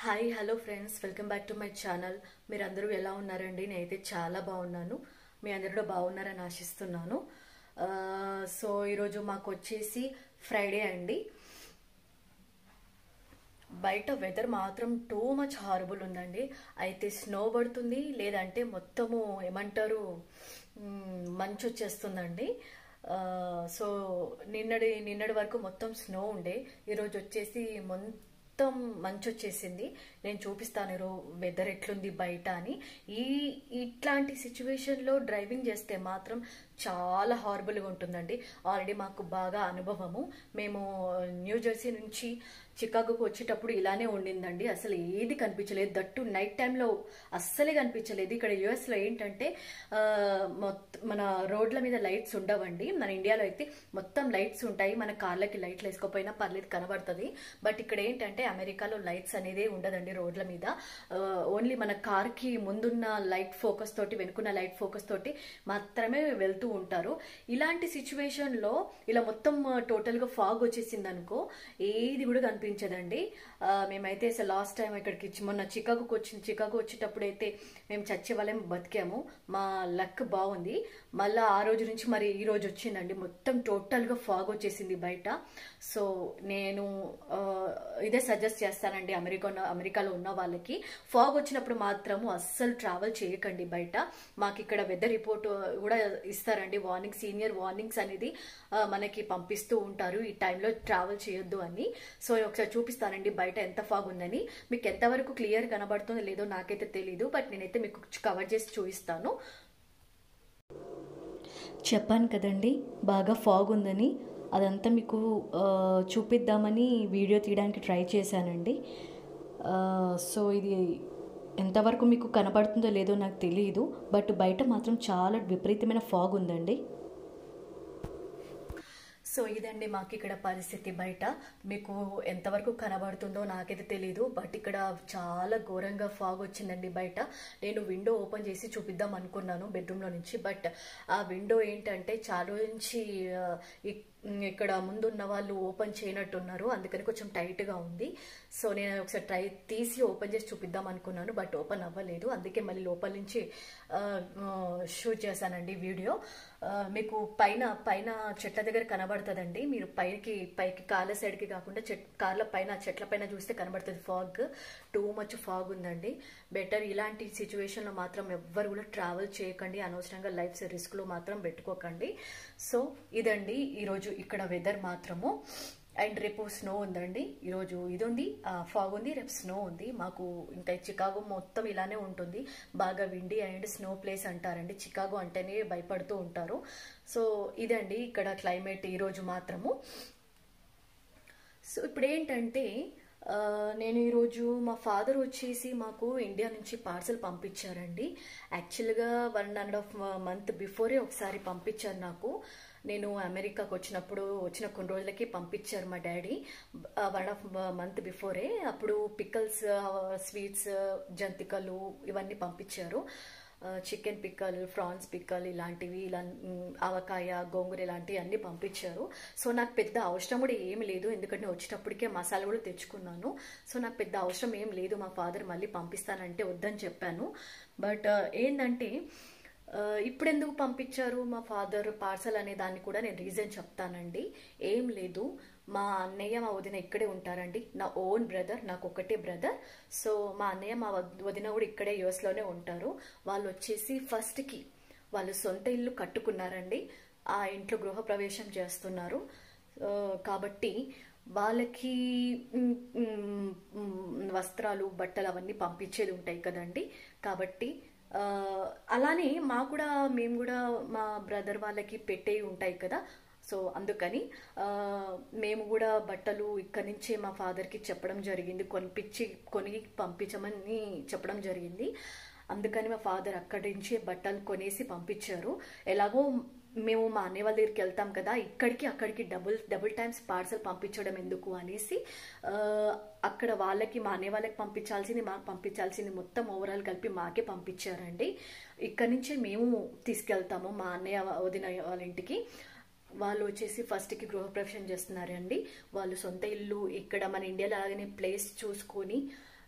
Hi hello friends welcome back to my channel మీరు అందరూ ఎలా ఉన్నారండి నేనైతే చాలా బాగున్నాను మీ అందరూ కూడా బాగున్నారని ఆశిస్తున్నాను ఆ, సో ఈరోజు మాకు వచ్చేసి ఫ్రైడే అండి బయట వెదర్ మాత్రం టూ మచ్ హారబుల్ ఉందండి అయితే స్నో పడుతుంది లేదంటే మొత్తము ఏమంటారు మ్, మంచు వచ్చేస్తుందండి ఆ, సో నిన్నటి నిన్నటి వరకు మొత్తం స్నో ఉండే ఈరోజు వచ్చేసి మొత్తం మంచు వచ్చేసింది నేను చూపిస్తాను ఈరో వెదర్ ఎట్లుంది బయట అని ఈ ఇట్లాంటి సిచ్యువేషన్లో డ్రైవింగ్ చేస్తే మాత్రం చాలా హారబుల్గా ఉంటుందండి ఆల్రెడీ మాకు బాగా అనుభవము మేము న్యూ జెర్సీ నుంచి చికాగోకి వచ్చేటప్పుడు ఇలానే ఉండిందండి అసలు ఏది కనిపించలేదు దట్టు నైట్ టైంలో అస్సలే కనిపించలేదు ఇక్కడ యుఎస్లో ఏంటంటే ఆ, మొత్తం మన రోడ్ల మీద లైట్స్ ఉండవండి మన ఇండియాలో అయితే మొత్తం లైట్స్ ఉంటాయి మన కార్లకి లైట్లు వేసుకోపోయినా పర్లేదు కనబడుతుంది బట్ ఇక్కడ ఏంటంటే అమెరికాలో లైట్స్ అనేది ఉండదండి రోడ్ల మీద ఓన్లీ మన కార్కి ముందున్న లైట్ ఫోకస్ తోటి వెనుకున్న లైట్ ఫోకస్ తోటి మాత్రమే వెళ్తూ ఉంటారు ఇలాంటి సిచ్యువేషన్ లో ఇలా మొత్తం టోటల్ గా ఫాగ్ వచ్చేసింది అనుకో ఏది కూడా కనిపించదండి ఆ, మేమైతే అసలు లాస్ట్ టైం ఇక్కడికి చి- మొన్న చికాగోకి వచ్చింది చికాగో వచ్చేటప్పుడు అయితే మేము చచ్చే వాళ్ళం బతికాము మా లక్ బాగుంది మళ్ళా ఆ రోజు నుంచి మరి ఈ రోజు వచ్చిందండి మొత్తం టోటల్ గా ఫాగ్ వచ్చేసింది బయట సో నేను ఆ, ఇదే సజెస్ట్ చేస్తానండి అమెరికా ఉన్న- అమెరికాలో ఉన్న వాళ్ళకి ఫాగ్ వచ్చినప్పుడు మాత్రము అస్సలు ట్రావెల్ చేయకండి బయట మాకు ఇక్కడ వెదర్ రిపోర్ట్ కూడా ఇస్తారండి వార్నింగ్ సీనియర్ వార్నింగ్స్ అనేది ఆ, మనకి పంపిస్తూ ఉంటారు ఈ టైంలో ట్రావెల్ చేయొద్దు అని సో ఒకసారి చూపిస్తానండి బయట ఎంత ఫాగ్ ఉందని మీకు ఎంతవరకు క్లియర్ కనబడుతుందో లేదో నాకైతే తెలీదు బట్ నేనైతే మీకు కవర్ చేసి చూపిస్తాను చెప్పాను కదండి బాగా ఫాగ్ ఉందని అదంతా మీకు ఆ, చూపిద్దామని వీడియో తీయడానికి ట్రై చేశానండి ఆ, సో ఇది ఎంతవరకు మీకు కనబడుతుందో లేదో నాకు తెలియదు బట్ బయట మాత్రం చాలా విపరీతమైన ఫాగ్ ఉందండి సో ఇదండి మాకు ఇక్కడ పరిస్థితి బయట మీకు ఎంతవరకు కనబడుతుందో నాకైతే తెలీదు బట్ ఇక్కడ చాలా ఘోరంగా ఫాగ్ వచ్చిందండి బయట నేను విండో ఓపెన్ చేసి చూపిద్దాం అనుకున్నాను బెడ్రూమ్లో నుంచి బట్ ఆ విండో ఏంటంటే చాలా నుంచి ఆ, ఇక్- ఇక్కడ ముందున్న వాళ్ళు ఓపెన్ చేయనట్టున్నారు అందుకని కొంచెం టైట్గా ఉంది సో నేను ఒకసారి ట్రై తీసి ఓపెన్ చేసి చూపిద్దాం అనుకున్నాను బట్ ఓపెన్ అవ్వలేదు అందుకే మళ్ళీ లోపల నుంచి ఆ, ఆ, షూట్ చేశానండి వీడియో ఆ, మీకు పైన పైన చెట్ల దగ్గర కనబడుతుందండి మీరు పైకి పైకి కార్ల సైడ్కి కాకుండా చెట్ కార్ల పైన చెట్ల పైన చూస్తే కనబడుతుంది ఫాగ్ టూ మచ్ ఫాగ్ ఉందండి బెటర్ ఇలాంటి సిచ్యువేషన్లో మాత్రం ఎవ్వరు కూడా ట్రావెల్ చేయకండి అనవసరంగా లైఫ్ రిస్క్లో మాత్రం పెట్టుకోకండి సో ఇదండి ఈరోజు ఇక్కడ వెదర్ మాత్రము అండ్ రేపు స్నో ఉందండి ఈరోజు ఇది ఉంది ఫాగ్ ఉంది రేపు స్నో ఉంది మాకు ఇంకా చికాగో మొత్తం ఇలానే ఉంటుంది బాగా విండి అండ్ స్నో ప్లేస్ అంటారండి చికాగో అంటేనే భయపడుతూ ఉంటారు సో ఇదండి ఇక్కడ క్లైమేట్ ఈరోజు మాత్రము సో ఇప్పుడు ఏంటంటే ఆ, నేను ఈరోజు మా ఫాదర్ వచ్చేసి మాకు ఇండియా నుంచి పార్సల్ పంపించారండి యాక్చువల్గా వన్ అండ్ హాఫ్ మంత్ బిఫోరే ఒకసారి పంపించారు నాకు నేను అమెరికాకు వచ్చినప్పుడు వచ్చిన కొన్ని రోజులకి పంపించారు మా డాడీ వన్ హాఫ్ మంత్ బిఫోరే అప్పుడు పికల్స్ స్వీట్స్ జంతికలు ఇవన్నీ పంపించారు చికెన్ పిక్కల్ ఫ్రాన్స్ పిక్కల్ ఇలాంటివి ఇలా మ్, ఆవకాయ గోంగూర ఇలాంటివి అన్నీ పంపించారు సో నాకు పెద్ద అవసరం కూడా ఏమి లేదు ఎందుకంటే నేను వచ్చేటప్పటికే మసాలా కూడా తెచ్చుకున్నాను సో నాకు పెద్ద అవసరం ఏం లేదు మా ఫాదర్ మళ్ళీ పంపిస్తానంటే వద్దని చెప్పాను బట్ ఏంటంటే ఆ, ఇప్పుడు ఎందుకు పంపించారు మా ఫాదర్ పార్సల్ అనే దాన్ని కూడా నేను రీజన్ చెప్తానండి ఏం లేదు మా అన్నయ్య మా వదిన ఇక్కడే ఉంటారండి నా ఓన్ బ్రదర్ నాకు ఒకటే బ్రదర్ సో మా అన్నయ్య మా వద్- వదిన కూడా ఇక్కడే యుఎస్లోనే ఉంటారు వాళ్ళు వచ్చేసి ఫస్ట్కి వాళ్ళు సొంత ఇల్లు కట్టుకున్నారండి ఆ ఇంట్లో గృహప్రవేశం చేస్తున్నారు ఆ, కాబట్టి వాళ్ళకి మ్, మ్, మ్, వస్త్రాలు బట్టలు అవన్నీ పంపించేది ఉంటాయి కదండి కాబట్టి ఆ, అలానే మా కూడా మేము కూడా మా బ్రదర్ వాళ్ళకి పెట్టేవి ఉంటాయి కదా సో అందుకని ఆ, మేము కూడా బట్టలు ఇక్కడి నుంచే మా ఫాదర్కి చెప్పడం జరిగింది కొనిపించి కొని పంపించమని చెప్పడం జరిగింది అందుకని మా ఫాదర్ అక్కడి నుంచి బట్టలు కొనేసి పంపించారు ఎలాగో మేము మా అన్నయ్య వాళ్ళ దగ్గరికి వెళ్తాం కదా ఇక్కడికి అక్కడికి డబుల్ డబుల్ టైమ్స్ పార్సల్ పంపించడం ఎందుకు అనేసి ఆ, అక్కడ వాళ్ళకి మా అన్నయ్య వాళ్ళకి పంపించాల్సింది మాకు పంపించాల్సింది మొత్తం ఓవరాల్ కలిపి మాకే పంపించారండి ఇక్కడి నుంచే మేము తీసుకెళ్తాము మా అన్నయ్య వదిన వాళ్ళ ఇంటికి వాళ్ళు వచ్చేసి ఫస్ట్కి గృహప్రవేశం చేస్తున్నారండి వాళ్ళు సొంత ఇల్లు ఇక్కడ మన ఇండియాలో అలాగనే ప్లేస్ చూసుకొని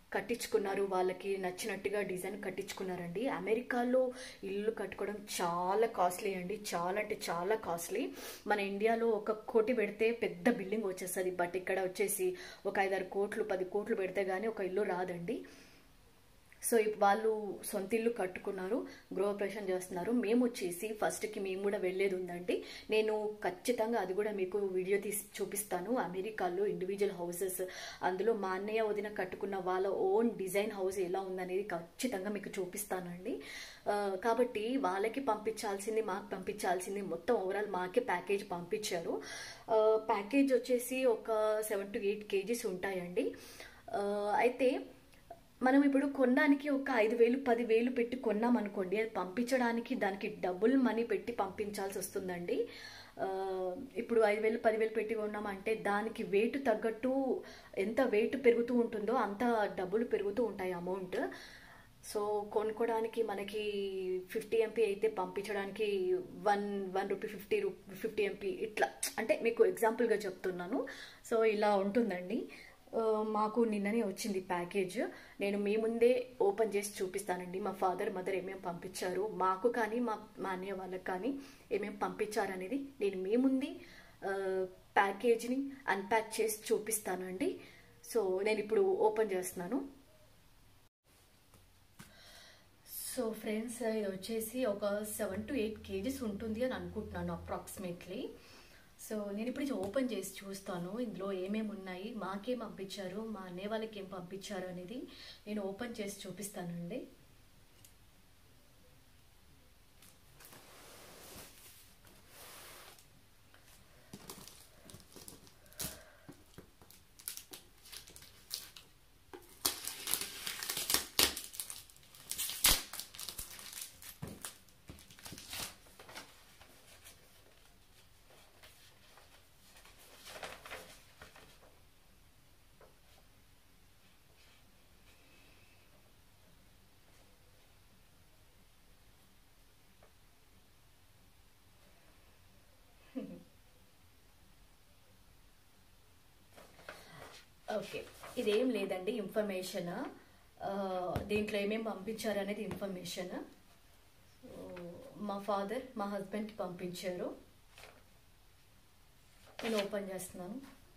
కట్టించుకున్నారు వాళ్ళకి నచ్చినట్టుగా డిజైన్ కట్టించుకున్నారండి అమెరికాలో ఇల్లు కట్టుకోవడం చాలా కాస్ట్లీ అండి చాలా అంటే చాలా కాస్ట్లీ మన ఇండియాలో ఒక కోటి పెడితే పెద్ద బిల్డింగ్ వచ్చేస్తుంది బట్ ఇక్కడ వచ్చేసి ఒక ఐదారు కోట్లు పది కోట్లు పెడితే కానీ ఒక ఇల్లు రాదండి సో ఇప్- వాళ్ళు సొంత ఇల్లు కట్టుకున్నారు గృహప్రవేశం చేస్తున్నారు మేము వచ్చేసి ఫస్ట్కి మేము కూడా వెళ్ళేది ఉందండి నేను ఖచ్చితంగా అది కూడా మీకు వీడియో తీసి చూపిస్తాను అమెరికాలో ఇండివిజువల్ హౌసెస్ అందులో మా అన్నయ్య వదిన కట్టుకున్న వాళ్ళ ఓన్ డిజైన్ హౌస్ ఎలా ఉందనేది ఖచ్చితంగా మీకు చూపిస్తానండి ఆ, కాబట్టి వాళ్ళకి పంపించాల్సింది మాకు పంపించాల్సింది మొత్తం ఓవరాల్ మాకే ప్యాకేజ్ పంపించారు ఆ, ప్యాకేజ్ వచ్చేసి ఒక సెవెన్ టు ఎయిట్ కేజీస్ ఉంటాయండి ఆ, అయితే మనం ఇప్పుడు కొనడానికి ఒక ఐదు వేలు పది వేలు పెట్టి కొన్నాం అనుకోండి అది పంపించడానికి దానికి డబుల్ మనీ పెట్టి పంపించాల్సి వస్తుందండి ఆ, ఇప్పుడు ఐదు వేలు పదివేలు పెట్టి కొన్నామంటే దానికి వెయిట్ తగ్గట్టు ఎంత వెయిట్ పెరుగుతూ ఉంటుందో అంత డబ్బులు పెరుగుతూ ఉంటాయి అమౌంట్ సో కొనుక్కోవడానికి మనకి ఫిఫ్టీ ఎంపీ అయితే పంపించడానికి వన్ వన్ రూపీ ఫిఫ్టీ రూ ఫిఫ్టీ ఎంపీ ఇట్లా అంటే మీకు ఎగ్జాంపుల్గా చెప్తున్నాను సో ఇలా ఉంటుందండి ఆ, మాకు నిన్ననే వచ్చింది ప్యాకేజ్ నేను మీ ముందే ఓపెన్ చేసి చూపిస్తానండి మా ఫాదర్ మదర్ ఏమేమి పంపించారు మాకు కానీ మా మా అన్నయ్య వాళ్ళకి కానీ ఏమేమి పంపించారు అనేది నేను మీ ముందే ఆ, ప్యాకేజ్ని అన్ప్యాక్ చేసి చూపిస్తానండి సో నేను ఇప్పుడు ఓపెన్ చేస్తున్నాను సో ఫ్రెండ్స్ ఇది వచ్చేసి ఒక సెవెన్ టు ఎయిట్ కేజీస్ ఉంటుంది అని అనుకుంటున్నాను అప్రాక్సిమేట్లీ సో నేను ఇప్పుడు ఇది ఓపెన్ చేసి చూస్తాను ఇందులో ఏమేమి ఉన్నాయి మాకేం పంపించారు మా అన్నయ్య వాళ్ళకి ఏం పంపించారు అనేది నేను ఓపెన్ చేసి చూపిస్తానండి ఓకే ఇదేం లేదండి ఇన్ఫర్మేషన్ దీంట్లో ఏమేమి పంపించారు అనేది ఇన్ఫర్మేషన్ మా ఫాదర్ మా హస్బెండ్కి పంపించారు నేను ఓపెన్ చేస్తున్నాను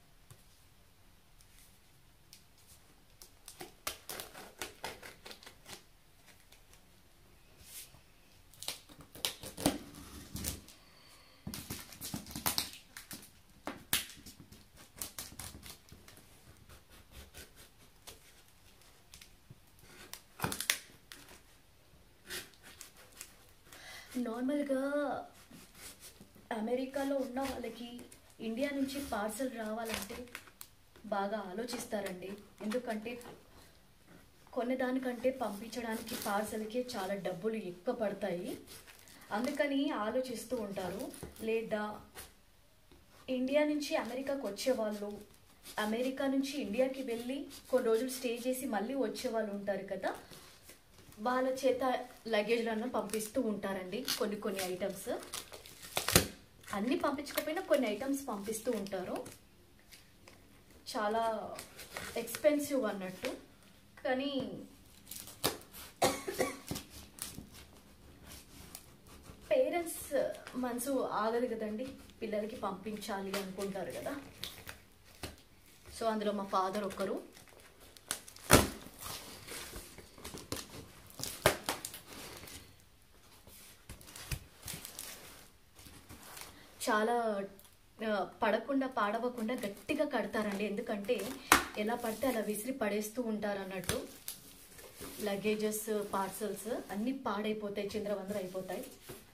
నార్మల్గా అమెరికాలో ఉన్న వాళ్ళకి ఇండియా నుంచి పార్సల్ రావాలంటే బాగా ఆలోచిస్తారండి ఎందుకంటే కొనేదానికంటే పంపించడానికి పార్సల్కే చాలా డబ్బులు ఎక్కువ పడతాయి అందుకని ఆలోచిస్తూ ఉంటారు లేదా ఇండియా నుంచి అమెరికాకు వచ్చేవాళ్ళు అమెరికా నుంచి ఇండియాకి వెళ్ళి కొన్ని రోజులు స్టే చేసి మళ్ళీ వచ్చే వాళ్ళు ఉంటారు కదా వాళ్ళ చేత లగేజ్లను పంపిస్తూ ఉంటారండి కొన్ని కొన్ని ఐటమ్స్ అన్ని పంపించకపోయినా కొన్ని ఐటమ్స్ పంపిస్తూ ఉంటారు చాలా ఎక్స్పెన్సివ్ అన్నట్టు కానీ పేరెంట్స్ మనసు ఆగదు కదండి పిల్లలకి పంపించాలి అనుకుంటారు కదా సో అందులో మా ఫాదర్ ఒకరు చాలా ఆ, పడకుండా పాడవకుండా గట్టిగా కడతారండి ఎందుకంటే ఎలా పడితే అలా విసిరి పడేస్తూ ఉంటారు అన్నట్టు లగేజెస్ పార్సల్స్ అన్నీ పాడైపోతాయి చింద్రవందర అయిపోతాయి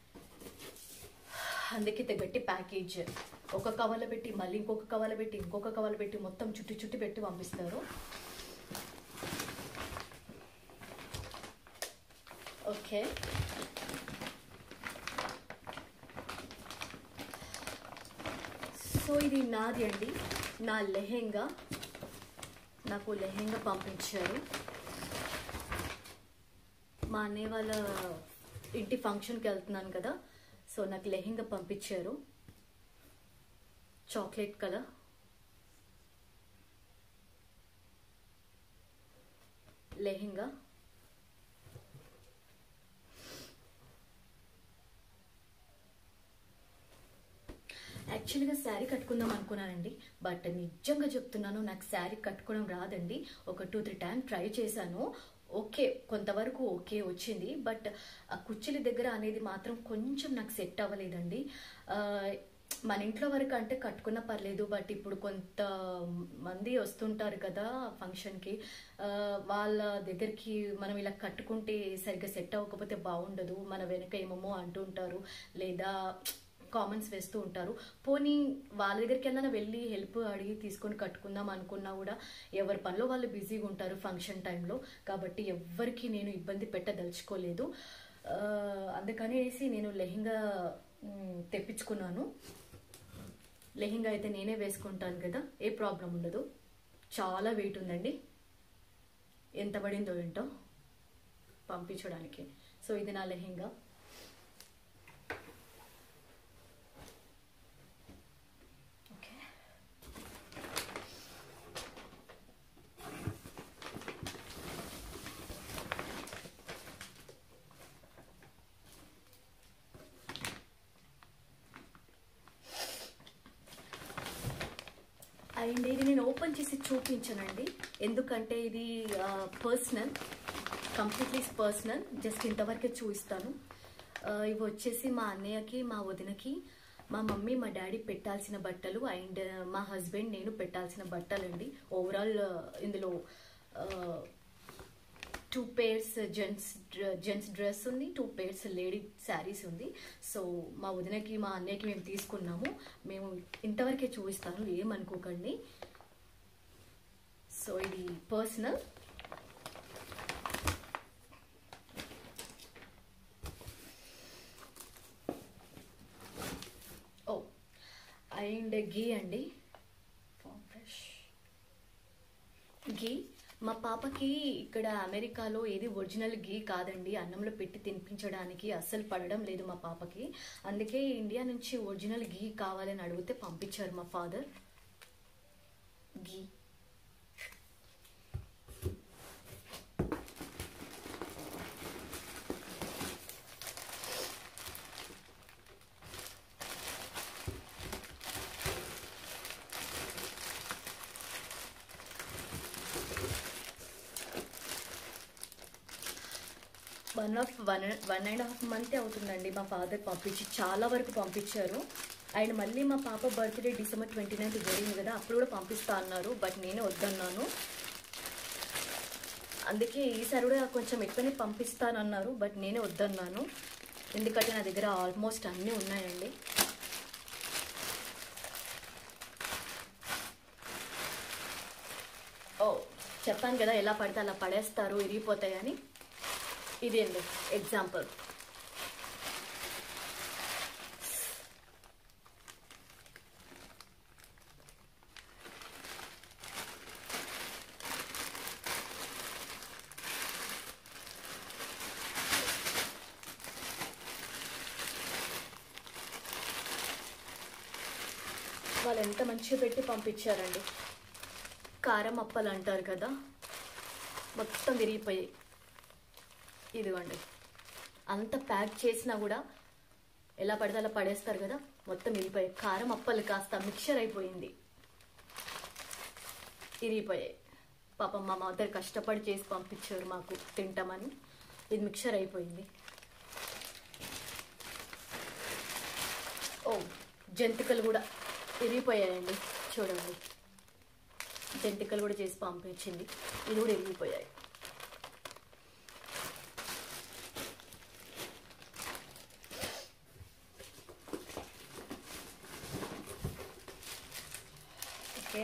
అందుకే ఇంత గట్టి ప్యాకేజ్ ఒక కవర్లో పెట్టి మళ్ళీ ఇంకొక కవర్లో పెట్టి ఇంకొక కవర్లో పెట్టి మొత్తం చుట్టి చుట్టి పెట్టి పంపిస్తారు ఓకే సో ఇది నాది అండి నా లెహెంగా నాకు లెహెంగా పంపించారు మా అన్నయ్య వాళ్ళ ఇంటి ఫంక్షన్కి వెళ్తున్నాను కదా సో నాకు లెహెంగా పంపించారు చాక్లెట్ కలర్ లెహెంగా యాక్చువల్గా శారీ కట్టుకుందాం అనుకున్నానండి బట్ నిజంగా చెప్తున్నాను నాకు శారీ కట్టుకోవడం రాదండి ఒక టూ త్రీ టైం ట్రై చేశాను ఓకే కొంతవరకు ఓకే వచ్చింది బట్ ఆ కుర్చీల దగ్గర అనేది మాత్రం కొంచెం నాకు సెట్ అవ్వలేదండి ఆ, మన ఇంట్లో వరకు అంటే కట్టుకున్న పర్లేదు బట్ ఇప్పుడు కొంత మంది వస్తుంటారు కదా ఫంక్షన్కి ఆ, వాళ్ళ దగ్గరికి మనం ఇలా కట్టుకుంటే సరిగ్గా సెట్ అవ్వకపోతే బాగుండదు మన వెనక ఏమేమో అంటుంటారు లేదా కామెంట్స్ వేస్తూ ఉంటారు పోనీ వాళ్ళ దగ్గరికి వెళ్ళినా వెళ్ళి హెల్ప్ అడిగి తీసుకొని కట్టుకుందాం అనుకున్నా కూడా ఎవరి పనిలో వాళ్ళు బిజీగా ఉంటారు ఫంక్షన్ టైంలో కాబట్టి ఎవ్వరికి నేను ఇబ్బంది పెట్టదలుచుకోలేదు ఆ, అందుకనేసి నేను లెహంగా మ్, తెప్పించుకున్నాను లెహంగా అయితే నేనే వేసుకుంటాను కదా ఏ ప్రాబ్లం ఉండదు చాలా వెయిట్ ఉందండి ఎంత పడిందో ఏంటో పంపించడానికి సో ఇది నా లెహంగా ఓకే అండ్ ఇది నేను ఓపెన్ చేసి చూపించానండి ఎందుకంటే ఇది పర్సనల్ కంప్లీట్లీ పర్సనల్ జస్ట్ ఇంతవరకే చూపిస్తాను ఆ, ఇవి వచ్చేసి మా అన్నయ్యకి మా వదినకి మా మమ్మీ మా డాడీ పెట్టాల్సిన బట్టలు అండ్ మా హస్బెండ్ నేను పెట్టాల్సిన బట్టలండి ఓవరాల్ ఇందులో two pairs gents gents dress ఉంది టూ పేర్స్ లేడీ శారీస్ ఉంది సో మా వదినకి మా అన్నయ్యకి మేము తీసుకున్నాము మేము ఇంతవరకే చూపిస్తాను ఏమనుకోకండి సో ఇది పర్సనల్ ఓ అండ్ గీ అండి ఫ్రెష్ గీ మా పాపకి ఇక్కడ అమెరికాలో ఏది ఒరిజినల్ గీ కాదండి అన్నంలో పెట్టి తినిపించడానికి అస్సలు పడడం లేదు మా పాపకి అందుకే ఇండియా నుంచి ఒరిజినల్ గీ కావాలని అడిగితే పంపించారు మా father ghee one half one one and half month అవుతుందండి మా ఫాదర్ పంపించి చాలా వరకు పంపించారు అండ్ మళ్ళీ మా పాప బర్త్డే డిసెంబర్ ట్వంటీ నైన్త్ జరిగింది కదా అప్పుడు కూడా పంపిస్తా అన్నారు బట్ నేనే వద్దన్నాను అందుకే ఈసారి కూడా కొంచెం ఎక్కువనే పంపిస్తానన్నారు బట్ నేనే వద్దన్నాను ఎందుకంటే నా దగ్గర ఆల్మోస్ట్ అన్నీ ఉన్నాయండి ఓ చెప్పాను కదా ఎలా పడితే అలా పడేస్తారు ఇరిగిపోతాయని ఇది అండి ఎగ్జాంపుల్ వాళ్ళు ఎంత మంచిగా పెట్టి పంపించారండి కారం అప్పలు అంటారు కదా మొత్తం విరిగిపోయాయి ఇదిగోండి అంత ప్యాక్ చేసినా కూడా ఎలా పడితే అలా పడేస్తారు కదా మొత్తం విరిగిపోయాయి కారం అప్పలు కాస్త మిక్చర్ అయిపోయింది ఇరిగిపోయాయి పాపం మా మదర్ కష్టపడి చేసి పంపించారు మాకు తింటామని ఇది మిక్చర్ అయిపోయింది ఓ జంతికలు కూడా ఇరిగిపోయాయండి చూడండి జంతికలు కూడా చేసి పంపించింది ఇది కూడా ఇరిగిపోయాయి ఓకే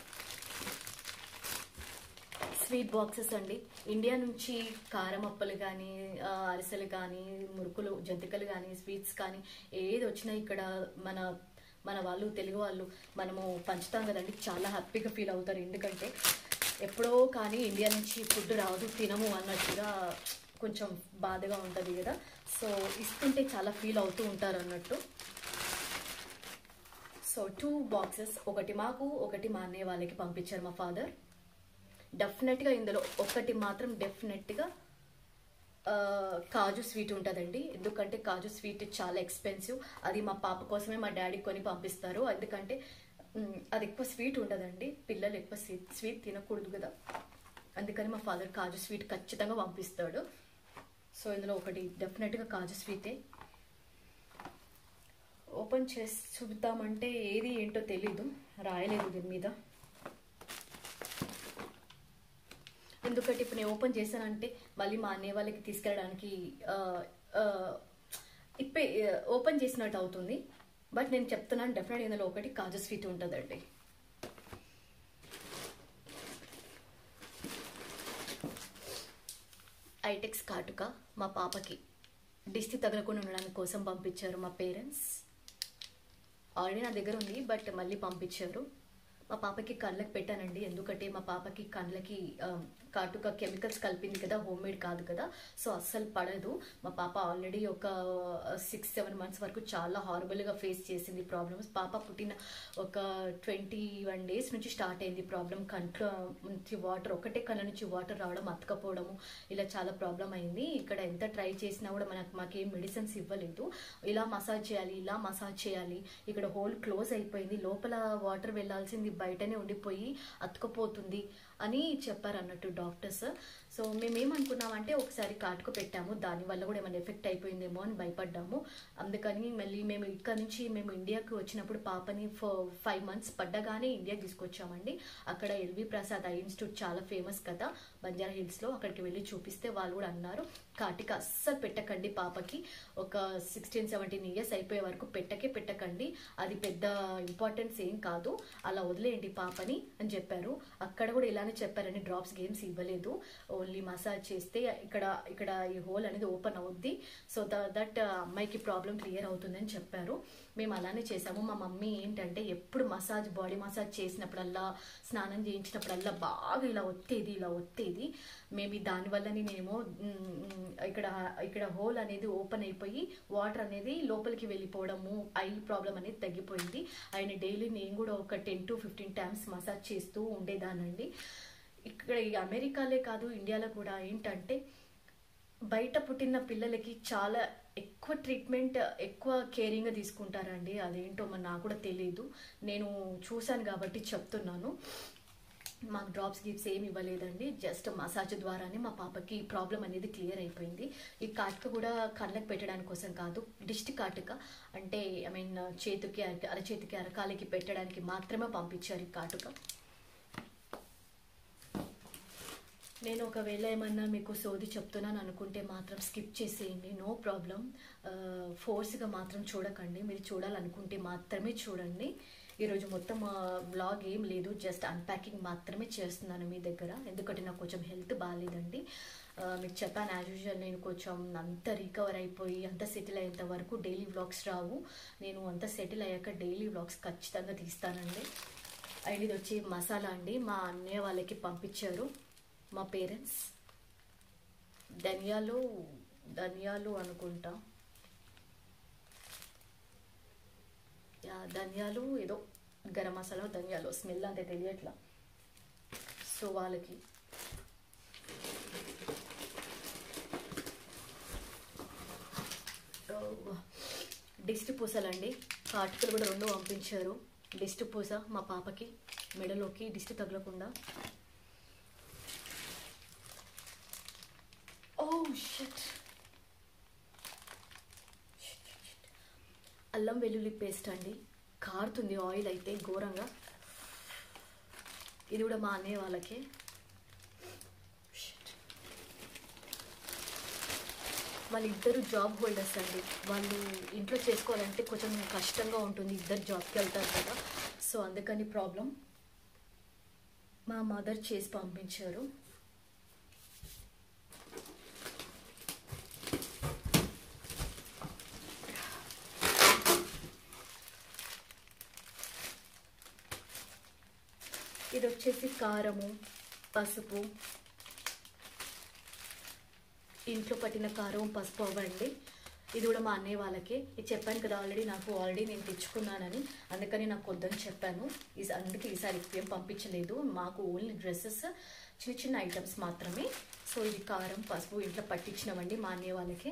స్వీట్ బాక్సెస్ అండి ఇండియా నుంచి కారం అప్పలు కానీ అరిసెలు కానీ మురుకులు జంతికలు కానీ స్వీట్స్ కానీ ఏది వచ్చినా ఇక్కడ మన మన వాళ్ళు తెలుగు వాళ్ళు మనము పంచుతాం కదండి చాలా హ్యాపీగా ఫీల్ అవుతారు ఎందుకంటే ఎప్పుడో కానీ ఇండియా నుంచి ఫుడ్ రాదు తినము అన్నట్టుగా కొంచెం బాధగా ఉంటుంది కదా సో ఇస్తుంటే చాలా ఫీల్ అవుతూ ఉంటారు అన్నట్టు సో టూ బాక్సెస్ ఒకటి మాకు ఒకటి మా అన్నయ్య వాళ్ళకి పంపించారు మా ఫాదర్ డెఫినెట్గా ఇందులో ఒకటి మాత్రం డెఫినెట్గా ఆ, కాజు స్వీట్ ఉంటుందండి ఎందుకంటే కాజు స్వీట్ చాలా ఎక్స్పెన్సివ్ అది మా పాప కోసమే మా డాడీ కొని పంపిస్తారు ఎందుకంటే మ్, అది ఎక్కువ స్వీట్ ఉండదండి పిల్లలు ఎక్కువ స్వీట్ స్వీట్ తినకూడదు కదా అందుకని మా ఫాదర్ కాజు స్వీట్ ఖచ్చితంగా పంపిస్తాడు సో ఇందులో ఒకటి డెఫినెట్గా కాజు స్వీటే ఓపెన్ చేసి చూద్దామంటే ఏది ఏంటో తెలీదు రాయలేదు దీని మీద ఎందుకంటే ఇప్పుడు నేను ఓపెన్ చేశానంటే మళ్ళీ మా అన్నయ్య వాళ్ళకి తీసుకెళ్ళడానికి ఆ, ఆ, ఇప్పే ఓపెన్ చేసినట్టు అవుతుంది బట్ నేను చెప్తున్నాను డెఫినెట్ ఇందులో ఒకటి కాజు స్వీట్ ఉంటుందండి ఐటెక్స్ కాటుక మా పాపకి దిష్టి తగలకుండా ఉండడానికి కోసం పంపించారు మా పేరెంట్స్ ఆల్రెడీ నా దగ్గర ఉంది బట్ మళ్ళీ పంపించారు మా పాపకి కళ్ళకి పెట్టానండి ఎందుకంటే మా పాపకి కళ్ళకి ఆ, కాటుక కెమికల్స్ కలిపింది కదా హోమ్ మేడ్ కాదు కదా సో అస్సలు పడదు మా పాప ఆల్రెడీ ఒక సిక్స్ సెవెన్ మంత్స్ వరకు చాలా హారబుల్గా ఫేస్ చేసింది ప్రాబ్లమ్స్ పాప పుట్టిన ఒక ట్వంటీ వన్ డేస్ నుంచి స్టార్ట్ అయింది ప్రాబ్లం కంట్లో నుంచి వాటర్ ఒకటే కళ్ళ నుంచి వాటర్ రావడం అతకపోవడము ఇలా చాలా ప్రాబ్లం అయింది ఇక్కడ ఎంత ట్రై చేసినా కూడా మనకు మాకేం మెడిసిన్స్ ఇవ్వలేదు ఇలా మసాజ్ చేయాలి ఇలా మసాజ్ చేయాలి ఇక్కడ హోల్ క్లోజ్ అయిపోయింది లోపల వాటర్ వెళ్ళాల్సింది బయటనే ఉండిపోయి అతుకపోతుంది అని చెప్పారు అన్నట్టు డాక్టర్స్ సో మేమేమనుకున్నామంటే ఒకసారి కాటుకు పెట్టాము దానివల్ల కూడా ఏమైనా ఎఫెక్ట్ అయిపోయిందేమో అని భయపడ్డాము అందుకని మళ్ళీ మేము ఇక్కడ నుంచి మేము ఇండియాకి వచ్చినప్పుడు పాపని ఫైవ్ మంత్స్ పడ్డగానే ఇండియాకి తీసుకొచ్చామండి అక్కడ ఎల్వి ప్రసాద్ ఐ ఇన్స్టిట్యూట్ చాలా ఫేమస్ కదా బంజారా హిల్స్లో అక్కడికి వెళ్ళి చూపిస్తే వాళ్ళు కూడా అన్నారు కాటిక అస్సలు పెట్టకండి పాపకి ఒక సిక్స్టీన్ సెవెంటీన్ ఇయర్స్ అయిపోయే వరకు పెట్టకే పెట్టకండి అది పెద్ద ఇంపార్టెన్స్ ఏం కాదు అలా వదిలేయండి పాపని అని చెప్పారు అక్కడ కూడా ఇలానే చెప్పారని డ్రాప్స్ గేమ్స్ ఇవ్వలేదు ఓన్లీ మసాజ్ చేస్తే ఇక్కడ ఇక్కడ ఈ హోల్ అనేది ఓపెన్ అవుద్ది సో దట్ అమ్మాయికి ప్రాబ్లం క్లియర్ అవుతుందని చెప్పారు మేము అలానే చేసాము మా మమ్మీ ఏంటంటే ఎప్పుడు మసాజ్ బాడీ మసాజ్ చేసినప్పుడల్లా స్నానం చేయించినప్పుడల్లా బాగా ఇలా ఒత్తేది ఇలా ఒత్తేది మేబీ దానివల్లనే మేము మ్, ఇక్కడ ఇక్కడ హోల్ అనేది ఓపెన్ అయిపోయి వాటర్ అనేది లోపలికి వెళ్ళిపోవడము ఐ ప్రాబ్లం అనేది తగ్గిపోయింది ఆయన డైలీ నేను కూడా ఒక ten to fifteen times massage చేస్తూ ఉండేదానండి ఇక్కడ ఈ అమెరికాలే కాదు ఇండియాలో కూడా ఏంటంటే బయట పుట్టిన పిల్లలకి చాలా ఎక్కువ ట్రీట్మెంట్ ఎక్కువ కేరింగ్గా తీసుకుంటారండి అదేంటో మరి నాకు కూడా తెలియదు నేను చూశాను కాబట్టి చెప్తున్నాను మాకు డ్రాప్స్ గిఫ్ట్స్ ఏమి ఇవ్వలేదండి జస్ట్ మసాజ్ ద్వారానే మా పాపకి ప్రాబ్లం అనేది క్లియర్ అయిపోయింది ఈ కాటుక కూడా కళ్ళకి పెట్టడానికి కోసం కాదు డిస్ట్ కాటుక అంటే ఐ మీన్ చేతికి అర- అరచేతికి అరకాలకి పెట్టడానికి మాత్రమే పంపించారు ఈ కాటుక నేను ఒకవేళ ఏమన్నా మీకు సోది చెప్తున్నాను అనుకుంటే మాత్రం స్కిప్ చేసేయండి నో ప్రాబ్లం ఫోర్స్గా మాత్రం చూడకండి మీరు చూడాలనుకుంటే మాత్రమే చూడండి ఈరోజు మొత్తం బ్లాగ్ ఏం లేదు జస్ట్ అన్ప్యాకింగ్ మాత్రమే చేస్తున్నాను మీ దగ్గర ఎందుకంటే నాకు కొంచెం హెల్త్ బాగాలేదండి ఆ, మీకు చెప్పాను యాజ్ యూజువల్ నేను కొంచెం అంత రికవర్ అయిపోయి అంత సెటిల్ అయ్యేంత వరకు డైలీ వ్లాగ్స్ రావు నేను అంత సెటిల్ అయ్యాక డైలీ వ్లాగ్స్ ఖచ్చితంగా తీస్తానండి అండ్ ఇది వచ్చి మసాలా అండి మా అన్నయ్య వాళ్ళకి పంపించారు మా పేరెంట్స్ ధనియాలు ధనియాలు అనుకుంటా యా, ధనియాలు ఏదో గరం మసాలా ధనియాలు స్మెల్ అంతే తెలియట్లా సో వాళ్ళకి డిస్ట్ పూసలండి కాటుకలు కూడా రెండు పంపించారు డిస్ట్ పూస మా పాపకి మెడలోకి డిస్ట్ తగలకుండా ఓ షట్ అల్లం వెల్లుల్లి పేస్ట్ అండి కారుతుంది ఆయిల్ అయితే ఘోరంగా ఇది కూడా మా అన్నయ్య వాళ్ళకే Shit. వాళ్ళిద్దరు జాబ్ హోల్డర్స్ అండి వాళ్ళు ఇంట్లో చేసుకోవాలంటే కొంచెం కష్టంగా ఉంటుంది ఇద్దరు జాబ్కి వెళ్తారు కదా సో అందుకని ప్రాబ్లం మా మదర్ చేసి పంపించారు ఇది వచ్చేసి కారము పసుపు ఇంట్లో పట్టిన కారం పసుపు అవ్వండి ఇది కూడా మా అన్నయ్య వాళ్ళకే ఇది చెప్పాను కదా ఆల్రెడీ నాకు ఆల్రెడీ నేను తెచ్చుకున్నానని అందుకని నాకు వద్దని చెప్పాను ఈ అందుకే ఈసారి ఏం పంపించలేదు మాకు ఓన్లీ డ్రెస్సెస్ చిన్న చిన్న ఐటమ్స్ మాత్రమే సో ఇది కారం పసుపు ఇంట్లో పట్టించినవండి మా అన్నయ్య వాళ్ళకి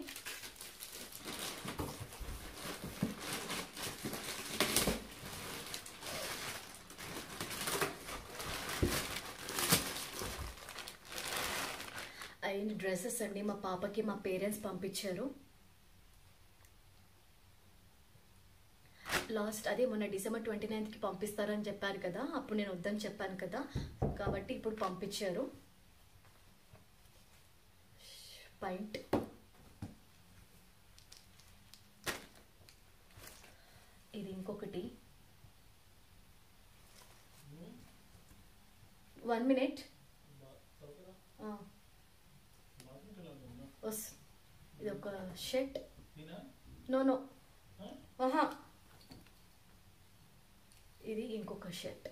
అండ్ డ్రెస్సెస్ అండి మా పాపకి మా పేరెంట్స్ పంపించారు లాస్ట్ అదే మొన్న డిసెంబర్ ట్వంటీ నైన్త్కి పంపిస్తారని చెప్పారు కదా అప్పుడు నేను వద్దని చెప్పాను కదా కాబట్టి ఇప్పుడు పంపించారు పాయింట్ ఇది ఇంకొకటి వన్ మినిట్ వస్ ఇది ఒక షర్ట్ నో నో ఆహా ఇది ఇంకొక షర్ట్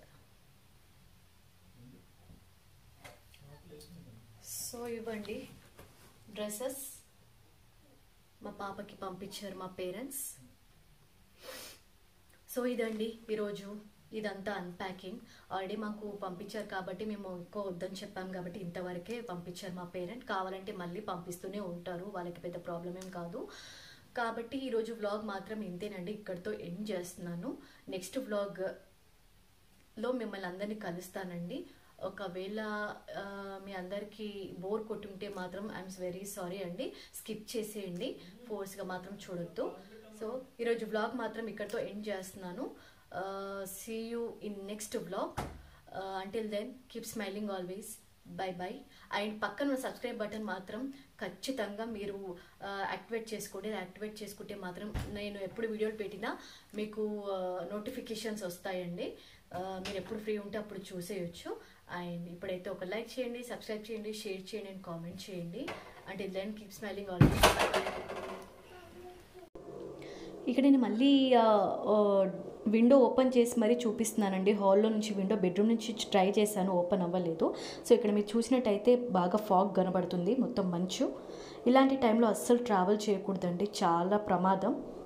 సో ఇవ్వండి డ్రెస్సెస్ మా పాపకి పంపించారు మా పేరెంట్స్ సో ఇదండి ఈరోజు ఇదంతా అన్ప్యాకింగ్ ఆల్రెడీ మాకు పంపించారు కాబట్టి మేము ఎక్కువ వద్దని చెప్పాం కాబట్టి ఇంతవరకే పంపించారు మా పేరెంట్ కావాలంటే మళ్ళీ పంపిస్తూనే ఉంటారు వాళ్ళకి పెద్ద ప్రాబ్లం ఏం కాదు కాబట్టి ఈరోజు వ్లాగ్ మాత్రం ఇంతేనండి ఇక్కడితో ఎండ్ చేస్తున్నాను నెక్స్ట్ వ్లాగ్లో మిమ్మల్ని అందరినీ కలుస్తానండి ఒకవేళ ఆ, మీ అందరికీ బోర్ కొట్టుంటే మాత్రం ఐఎమ్ వెరీ సారీ అండి స్కిప్ చేసేయండి ఫోర్స్గా మాత్రం చూడొద్దు సో ఈరోజు వ్లాగ్ మాత్రం ఇక్కడితో ఎండ్ చేస్తున్నాను see you in next vlog until then keep smiling always bye bye and పక్కన ఉన్న సబ్స్క్రైబ్ బటన్ మాత్రం ఖచ్చితంగా మీరు యాక్టివేట్ చేసుకోండి యాక్టివేట్ చేసుకుంటే మాత్రం నేను ఎప్పుడు వీడియోలు పెట్టినా మీకు నోటిఫికేషన్స్ వస్తాయండి ఆ, మీరు ఎప్పుడు ఫ్రీ ఉంటే అప్పుడు చూసేయచ్చు అండ్ ఇప్పుడైతే ఒక లైక్ చేయండి సబ్స్క్రైబ్ చేయండి షేర్ చేయండి అండ్ కామెంట్ చేయండి అంటే then keep smiling always bye bye ఇక్కడ నేను మళ్ళీ విండో ఓపెన్ చేసి మరీ చూపిస్తున్నానండి హాల్లో నుంచి విండో బెడ్రూమ్ నుంచి ట్రై చేశాను ఓపెన్ అవ్వలేదు సో ఇక్కడ మీరు చూసినట్టయితే బాగా ఫాగ్ కనబడుతుంది మొత్తం మంచు ఇలాంటి టైంలో అస్సలు ట్రావెల్ చేయకూడదండి చాలా ప్రమాదం